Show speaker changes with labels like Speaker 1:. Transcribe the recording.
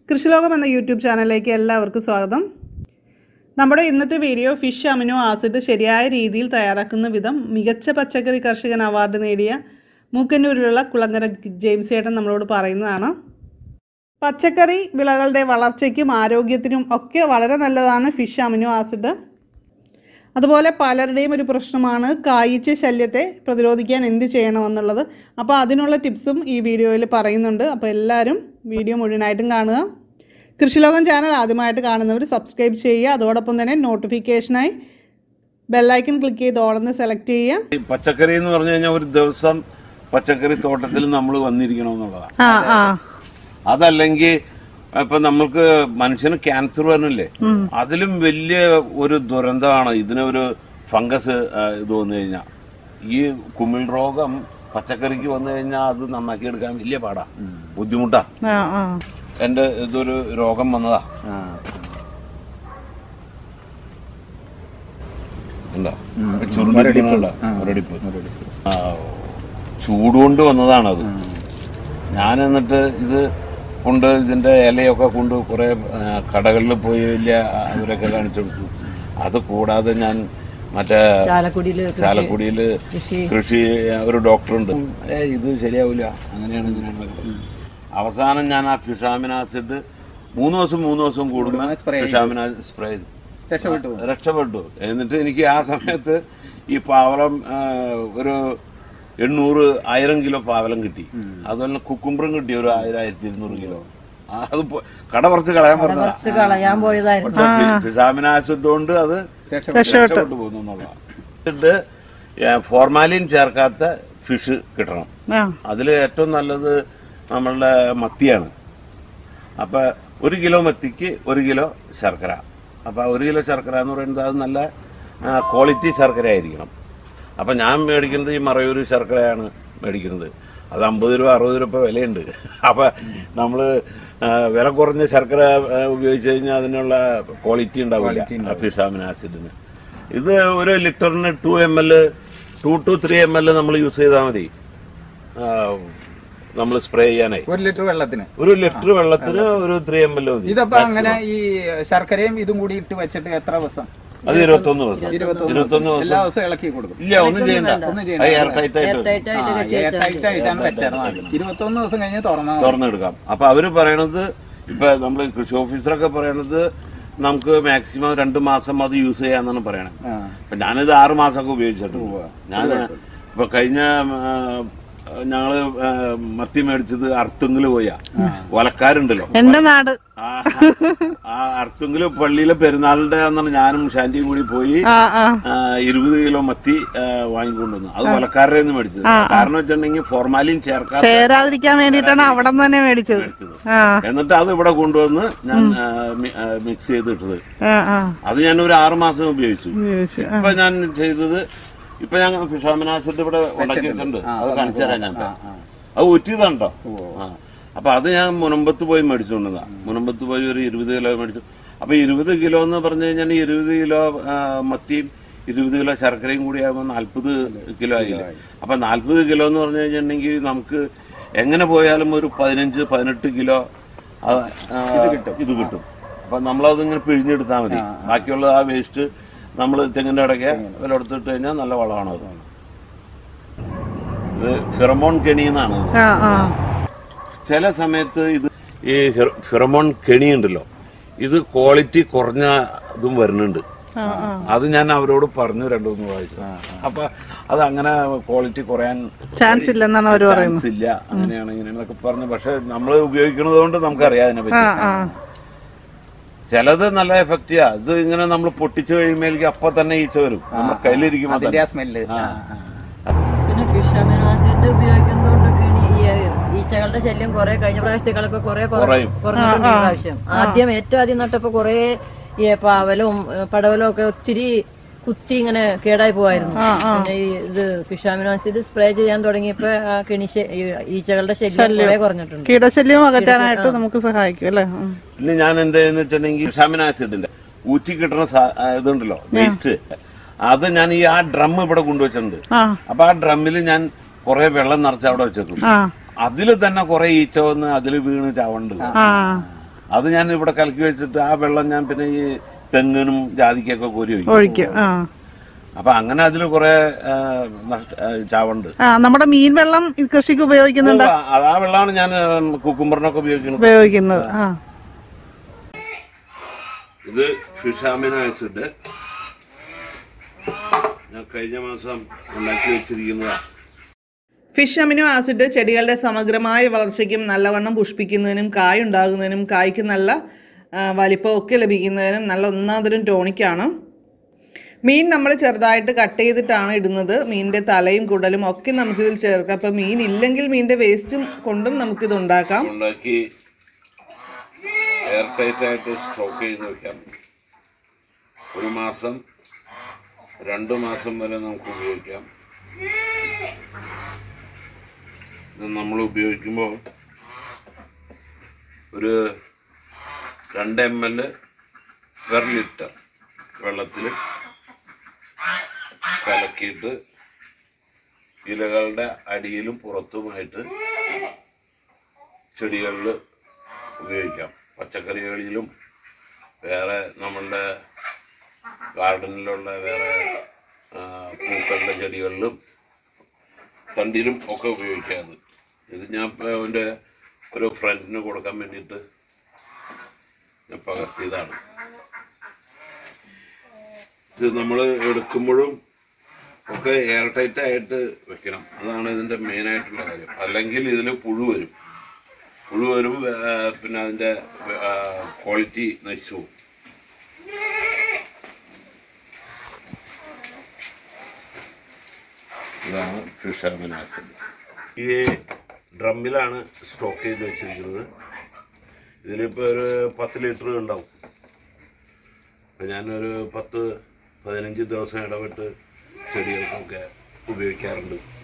Speaker 1: കൃഷിലോകം എന്ന യൂട്യൂബ് ചാനലിലേക്ക് എല്ലാവർക്കും സ്വാഗതം നമ്മുടെ ഇന്നത്തെ വീഡിയോ ഫിഷ് അമിനോ ആസിഡ് ശരിയായ രീതിയിൽ തയ്യാറാക്കുന്ന വിധം മികച്ച പച്ചക്കറി കർഷകൻ അവാർഡ് നേടിയ മൂക്കന്നൂരിലുള്ള കുളങ്ങര ജെയിംസ് ഏട്ടൻ നമ്മളോട് പറയുന്നതാണ് പച്ചക്കറി വിളകളുടെ വളർച്ചയ്ക്കും ആരോഗ്യത്തിനും ഒക്കെ വളരെ നല്ലതാണ് ഫിഷ് അമിനോ ആസിഡ് അതുപോലെ പലരുടെയും ഒരു പ്രശ്നമാണ് കായ്ച്ച ശല്യത്തെ പ്രതിരോധിക്കാൻ എന്ത് ചെയ്യണമെന്നുള്ളത് അപ്പോൾ അതിനുള്ള ടിപ്സും ഈ വീഡിയോയിൽ പറയുന്നുണ്ട് അപ്പോൾ എല്ലാവരും വീഡിയോ മുഴുവനായിട്ടും കാണുക കൃഷിലോകം ചാനൽ ആദ്യമായിട്ട് കാണുന്നവർ സബ്സ്ക്രൈബ് ചെയ്യുക അതോടൊപ്പം തന്നെ നോട്ടിഫിക്കേഷനായി ബെല്ലൈക്കൺ ക്ലിക്ക് ചെയ്ത് ഓളെന്ന് സെലക്ട് ചെയ്യുക
Speaker 2: ഈ പച്ചക്കറി എന്ന് പറഞ്ഞു കഴിഞ്ഞാൽ ഒരു ദിവസം പച്ചക്കറി തോട്ടത്തിൽ നമ്മൾ വന്നിരിക്കണമെന്നുള്ളതാണ്
Speaker 1: ആ ആ
Speaker 2: അതല്ലെങ്കിൽ ഇപ്പൊ നമ്മൾക്ക് മനുഷ്യന് ക്യാൻസർ വരണില്ലേ അതിലും വലിയ ഒരു ദുരന്തമാണ് ഇതിനൊരു ഫംഗസ് ആ, ഇത് വന്നു കഴിഞ്ഞാൽ ഈ കുമിൾ രോഗം പച്ചക്കറിക്ക് വന്നു കഴിഞ്ഞാൽ അത് നന്നാക്കി എടുക്കാൻ വലിയ പാടാ ബുദ്ധിമുട്ടാ
Speaker 1: ആ ആ
Speaker 2: എന്റെ ഇതൊരു രോഗം വന്നതാ എന്താ ചുരുണ്ടിരിക്കണുണ്ടോ? ഒരടിപ്പ് ആ, ചൂടുകൊണ്ട് വന്നതാണത് ഞാൻ എന്നിട്ട് ഇത് കൊണ്ട് ഇതിന്റെ ഇലയൊക്കെ കൊണ്ട് കുറെ കടകളിൽ പോയി വലിയ അവരൊക്കെ കാണിച്ചു കൊടുത്തു അത് കൂടാതെ ഞാൻ മറ്റേ
Speaker 3: ചാലക്കുടിയില്
Speaker 2: ചാലക്കുടിയില്
Speaker 3: കൃഷി
Speaker 2: കൃഷി ഒരു ഡോക്ടറുണ്ട് ഏ ഇത് ശരിയാവില്ല അങ്ങനെയാണ് ഇങ്ങനെയാണ് അവസാനം ഞാൻ ആ ഫിഷാമിൻ ആസിഡ് മൂന്ന് ദിവസം മൂന്ന് ദിവസം കൂടുമ്പോൾ ഫിഷാമിൻ സ്പ്രേ ചെയ്തു
Speaker 4: രക്ഷപ്പെട്ടു
Speaker 2: രക്ഷപ്പെട്ടു എന്നിട്ട് എനിക്ക് ആ സമയത്ത് ഈ പാവലം ആ, ഒരു എണ്ണൂറ് ആയിരം കിലോ പാവലം കിട്ടി അതുപോലെ തന്നെ കുക്കുംബറും കിട്ടി ഒരു ആയിരം ആയിരത്തി ഇരുന്നൂറ് കിലോ ആ, അത് പോ- കട കുറച്ച് കളയാൻ പറഞ്ഞതാ
Speaker 3: കുറച്ച് കളയാൻ പോയതായിരുന്നു
Speaker 2: പക്ഷെ ഫിഷാമിൻ ആസിഡ് കൊണ്ട് അത് രക്ഷപ്പെട്ടു പോകുന്നു എന്നുള്ളതാണ് എന്നിട്ട് ഫോർമാലിൻ ചേർക്കാത്ത ഫിഷ് കിട്ടണം
Speaker 1: ആ
Speaker 2: അതിൽ ഏറ്റവും നല്ലത് നമ്മളുടെ മത്തിയാണ് അപ്പൊ ഒരു കിലോ മത്തിക്ക് ഒരു കിലോ ശർക്കര അപ്പൊ ഒരു കിലോ ശർക്കര എന്ന് പറയുന്നത് അത് നല്ല ക്വാളിറ്റി ശർക്കര ആയിരിക്കണം അപ്പൊ ഞാൻ മേടിക്കുന്നത് ഈ മറയൂർ ശർക്കരയാണ് മേടിക്കുന്നത് അത് അമ്പത് രൂപ അറുപത് രൂപ വിലയുണ്ട് അപ്പൊ നമ്മള് ആ, വില കുറഞ്ഞ ശർക്കര ആ, ഉപയോഗിച്ച് കഴിഞ്ഞാൽ അതിനുള്ള ക്വാളിറ്റി ഉണ്ടാവില്ല ഫിഷാമിൻ ആസിഡിന് ഇത് ഒരു ലിറ്ററിന് two M L to two three M L നമ്മൾ യൂസ് ചെയ്താൽ മതി നമ്മൾ സ്പ്രേ ചെയ്യാനായി
Speaker 4: ഒരു ലിറ്റർ വെള്ളത്തിന്
Speaker 2: ഒരു ലിറ്റർ വെള്ളത്തിന് ഒരു ത്രീ എം എൽ മതി
Speaker 4: ഇതപ്പോ അങ്ങനെ ഈ ശർക്കരയും ഇതും കൂടി ഇട്ട് വെച്ചിട്ട് എത്ര ദിവസം
Speaker 2: അത് ഇരുപത്തൊന്ന് ദിവസം
Speaker 4: ഇരുപത്തൊന്ന്
Speaker 2: ഇരുപത്തൊന്ന്
Speaker 4: ദിവസം
Speaker 2: ദിവസം
Speaker 4: എല്ലാ ദിവസവും ഇളക്കി കൊടുക്കും
Speaker 2: ഇല്ല ഒന്നും ചെയ്യണ്ട
Speaker 4: ഒന്നും
Speaker 2: അത്
Speaker 4: ചെയ്യണ്ട
Speaker 2: എയർ ടൈറ്റ് ആയിട്ട് വെക്കും.
Speaker 3: ടൈറ്റ് ആയിട്ട് കെട്ടി
Speaker 4: എയർ ടൈറ്റ് ആയിട്ടാണ് വെച്ചേർന്നത് ഇരുപത്തൊന്ന് ദിവസം കഴിഞ്ഞ് തുറന്നാൽ മതി.
Speaker 2: തുറന്നെടുക്കാം അപ്പൊ അവര് പറയണത് ഇപ്പൊ നമ്മൾ കൃഷി ഓഫീസറൊക്കെ പറയണത് നമുക്ക് മാക്സിമം രണ്ട് മാസം അത് യൂസ് ചെയ്യാന്നാണ് പറയണത്
Speaker 4: ആ.
Speaker 2: അപ്പൊ ഞാനിത് ആറ് മാസമൊക്കെ ഉപയോഗിച്ചിട്ടുണ്ട് ഞാൻ ഇപ്പൊ കഴിഞ്ഞ ആ, ഞങ്ങള് ആ, മത്തി മേടിച്ചത് അർത്തുങ്കില് പോയാ വലക്കാരുണ്ടല്ലോ
Speaker 1: എൻ്റെ നാട്
Speaker 2: ആ ആ അർത്തുങ്കില് പള്ളിയിലെ പെരുന്നാളിന്റെ അന്നാണ് ഞാനും ഷാന്റിയും കൂടി പോയി
Speaker 1: ആ ആ
Speaker 2: ആ, ഇരുപത് കിലോ മത്തി ആ, വാങ്ങിക്കൊണ്ടുവന്നു അത് വലക്കാരുടെ നിന്ന് മേടിച്ചത് കാരണം വെച്ചിട്ടുണ്ടെങ്കിൽ ഫോർമാലിൻ ചേർക്കാതെ
Speaker 1: ചേരാതിരിക്കാൻ വേണ്ടിയിട്ടാണ് അവിടെ നിന്ന് തന്നെ മേടിച്ചത്
Speaker 2: മേടിച്ചത്
Speaker 1: ആ
Speaker 2: എന്നിട്ട് അത് ഇവിടെ കൊണ്ടുവന്ന് ഞാൻ ആ, മി- ആ, മിക്സ് ചെയ്തിട്ടത്
Speaker 1: ആ ആ
Speaker 2: അത് ഞാൻ ഒരു ആറ് മാസം ഉപയോഗിച്ചു
Speaker 1: ഉപയോഗിച്ചു.
Speaker 2: ഇപ്പൊ ഞാൻ ചെയ്തത് ഇപ്പൊ ഞാൻ ഫിഷാമിനാസിഡ് ഇവിടെ ഉണ്ടാക്കി വെച്ചിട്ടുണ്ട് അത് കാണിച്ചു തരാം ഞാൻ അത് ഒറ്റിയതാണ്ടോ ആ അപ്പൊ അത് ഞാൻ മുനമ്പത്ത് പോയി മേടിച്ചുകൊണ്ടതാ മുനമ്പത്ത് പോയി ഒരു ഇരുപത് കിലോ മേടിച്ചു അപ്പൊ ഇരുപത് കിലോ എന്ന് പറഞ്ഞു കഴിഞ്ഞാൽ ഇരുപത് കിലോ ആ, മത്തിയും ഇരുപത് കിലോ ശർക്കരയും കൂടി ആകുമ്പോൾ നാല്പത് കിലോ ആയില്ലേ അപ്പൊ നാല്പത് കിലോ എന്ന് പറഞ്ഞു കഴിഞ്ഞിട്ടുണ്ടെങ്കിൽ നമുക്ക് എങ്ങനെ പോയാലും ഒരു പതിനഞ്ച് പതിനെട്ട് കിലോ ആ, ആ, ഇത് കിട്ടും അപ്പൊ നമ്മളത് ഇങ്ങനെ പിഴിഞ്ഞെടുത്താൽ മതി ബാക്കിയുള്ള ആ വേസ്റ്റ് നമ്മൾ തെങ്ങിന്റെ ഇടയ്ക്ക് വിലെടുത്തിട്ട് കഴിഞ്ഞാൽ നല്ല വളമാണ് അത് ഇത് ഫിറമോൺ കെണി എന്നാണ് ഇത്.
Speaker 1: ആ ആ
Speaker 2: ചില സമയത്ത് ഇത് ഈ ഫിറ- ഫിറമോൺ കെണി ഉണ്ടല്ലോ ഇത് ക്വാളിറ്റി കുറഞ്ഞ ഇതും വരുന്നുണ്ട്
Speaker 1: ആ ആ
Speaker 2: അത് ഞാൻ അവരോട് പറഞ്ഞു രണ്ടു മൂന്ന് പ്രാവശ്യം അപ്പൊ അത് അങ്ങനെ ക്വാളിറ്റി കുറയാൻ
Speaker 1: ചാൻസ് ഇല്ലെന്നാണ് അവർ പറയുന്നത്
Speaker 2: ചാൻസ് ഇല്ല അങ്ങനെയാണ് ഇങ്ങനെയാണെന്നൊക്കെ പറഞ്ഞു പക്ഷെ നമ്മൾ ഉപയോഗിക്കുന്നത് കൊണ്ട് നമുക്കറിയാം അതിനെ പറ്റി
Speaker 1: ആ ആ
Speaker 2: ചിലത് നല്ല എഫക്റ്റീവാ ഇത് ഇങ്ങനെ നമ്മൾ പൊട്ടിച്ചു കഴിയുമ്പോഴേക്കും അപ്പൊ തന്നെ ഈച്ച വരും നമ്മുടെ കയ്യിലിരിക്കുമ്പോ
Speaker 4: അതിന്റെ
Speaker 2: തന്നെ
Speaker 4: ആ സ്മെല്ല്
Speaker 3: പിന്നെ ഫിഷ് അമിനോ ആസിഡ് ഉപയോഗിക്കുന്നതുകൊണ്ടൊക്കെയാണ് ഈ ഈച്ചകളുടെ ശല്യം കുറെ കഴിഞ്ഞ പ്രാവശ്യത്തേക്കാളൊക്കെ കുറെ
Speaker 2: കുറയും.
Speaker 3: കുറഞ്ഞിട്ടുണ്ട് ഈ പ്രാവശ്യം ആദ്യം ഏറ്റവും ആദ്യം നട്ടപ്പോ കുറെ ഈ പാവലും ഏ, പടവലും ഒക്കെ ഒത്തിരി കുത്തി ഇങ്ങനെ കേടായി പോവായിരുന്നു പിന്നെ ഈ ഇത് ഫിഷ് അമിനോ ആസിഡ് സ്പ്രേ ചെയ്യാൻ തുടങ്ങിയപ്പോ ആ കെണി ശ- ഈ ഈച്ചകളുടെ ശല്യം കുറെ കുറഞ്ഞിട്ടുണ്ട്
Speaker 1: കീടശല്യം അകറ്റാനായിട്ട് നമുക്ക് സഹായിക്കും അല്ലേ ഉം.
Speaker 2: പിന്നെ ഞാൻ എന്ത് ചെയ്യുന്ന വെച്ചിട്ടുണ്ടെങ്കിൽ ഷാമിൻ ആസിഡിന്റെ ഊറ്റി കിട്ടുന്ന സാ- ആ, ഇതുണ്ടല്ലോ വേസ്റ്റ് അത് ഞാൻ ഈ ആ ഡ്രം ഇവിടെ കൊണ്ടുവച്ചിട്ടുണ്ട്
Speaker 1: ആ
Speaker 2: അപ്പൊ ആ ഡ്രമ്മിൽ ഞാൻ കുറെ വെള്ളം നിറച്ച് അവിടെ വെച്ചേക്കും
Speaker 1: ആ
Speaker 2: അതിൽ തന്നെ കുറെ ഈച്ച വന്ന് അതിൽ വീണ് ചാവുണ്ട്
Speaker 1: ആ
Speaker 2: അത് ഞാൻ ഇവിടെ കലക്കി വെച്ചിട്ട് ആ വെള്ളം ഞാൻ പിന്നെ ഈ തെങ്ങിനും ജാതിക്കൊക്കെ കോരി ഒഴിക്കും
Speaker 1: ഒഴിക്കും ആ
Speaker 2: അപ്പൊ അങ്ങനെ അതിൽ കുറെ ആ, നഷ്ട ആ, ചാവുണ്ട്
Speaker 1: ആ നമ്മുടെ മീൻ വെള്ളം ഈ കൃഷിക്ക് ഉപയോഗിക്കുന്നുണ്ട്
Speaker 2: അത് ആ വെള്ളമാണ് ഞാൻ കുക്കുംബറിനൊക്കെ ഉപയോഗിക്കുന്നത്
Speaker 1: ഉപയോഗിക്കുന്നത് ആ
Speaker 2: ഇത് ഫിഷാമിന ആസിഡ് ഞാൻ കഴിഞ്ഞ മാസം ഉണ്ടാക്കി വെച്ചിരിക്കുന്നതാണ്
Speaker 1: ഫിഷ് അമിനോ ആസിഡ് ചെടികളുടെ സമഗ്രമായ വളർച്ചയ്ക്കും നല്ലവണ്ണം പുഷ്പിക്കുന്നതിനും കായ് ഉണ്ടാകുന്നതിനും കായ്ക്ക് നല്ല ആ, വലിപ്പമൊക്കെ ലഭിക്കുന്നതിനും നല്ല ഒന്നാന്തരം ടോണിക്കാണ് മീൻ നമ്മൾ ചെറുതായിട്ട് കട്ട് ചെയ്തിട്ടാണ് ഇടുന്നത് മീനിൻ്റെ തലയും കുടലും ഒക്കെ നമുക്കിതിൽ ചേർക്കാം അപ്പോൾ മീൻ ഇല്ലെങ്കിൽ മീനിൻ്റെ വേസ്റ്റും കൊണ്ടും നമുക്കിത് ഉണ്ടാക്കാം
Speaker 2: ഉണ്ടാക്കി എയർ ടൈറ്റ് ആയിട്ട് സ്റ്റോക്ക് ചെയ്ത് വെക്കാം ഒരു മാസം രണ്ട് മാസം വരെ നമുക്ക് ഉപയോഗിക്കാം ഇത് നമ്മൾ ഉപയോഗിക്കുമ്പോൾ ഒരു രണ്ട് എം എൽ പെർ ലിറ്റർ വെള്ളത്തിൽ കലക്കിയിട്ട് ഇലകളുടെ അടിയിലും പുറത്തുമായിട്ട് ചെടികളിൽ ഉപയോഗിക്കാം പച്ചക്കറികളിലും വേറെ നമ്മളുടെ ഗാർഡനിലുള്ള വേറെ ആ, പൂക്കളുടെ ചെടികളിലും തണ്ടിലും ഒക്കെ ഉപയോഗിക്കാം ഇത് ഇത് ഞാൻ ഇപ്പൊ എൻ്റെ ഒരു ഫ്രണ്ടിന് കൊടുക്കാൻ വേണ്ടിയിട്ട് ഞാൻ പകർത്തിയതാണ് ഇത് നമ്മൾ എടുക്കുമ്പോഴും ഒക്കെ എയർ ടൈറ്റ് ആയിട്ട് വെക്കണം അതാണ് ഇതിൻ്റെ മെയിനായിട്ടുള്ള കാര്യം അല്ലെങ്കിൽ ഇതിൽ പുഴു വരും പുഴു വരും ആ, പിന്നെ അതിന്റെ ക്വാളിറ്റി നശിച്ചു പോകും ഇതാണ് ഫിഷാമിൻ ആസിഡ് ഈ ഡ്രമ്മിലാണ് സ്റ്റോക്ക് ചെയ്ത് വെച്ചിരിക്കുന്നത് ഇതിലിപ്പോൾ ഒരു പത്ത് ലിറ്റർ ഉണ്ടാവും അപ്പം ഞാനൊരു പത്ത് പതിനഞ്ച് ദിവസം ഇടവിട്ട് ചെടികൾക്കൊക്കെ ഉപയോഗിക്കാറുണ്ട്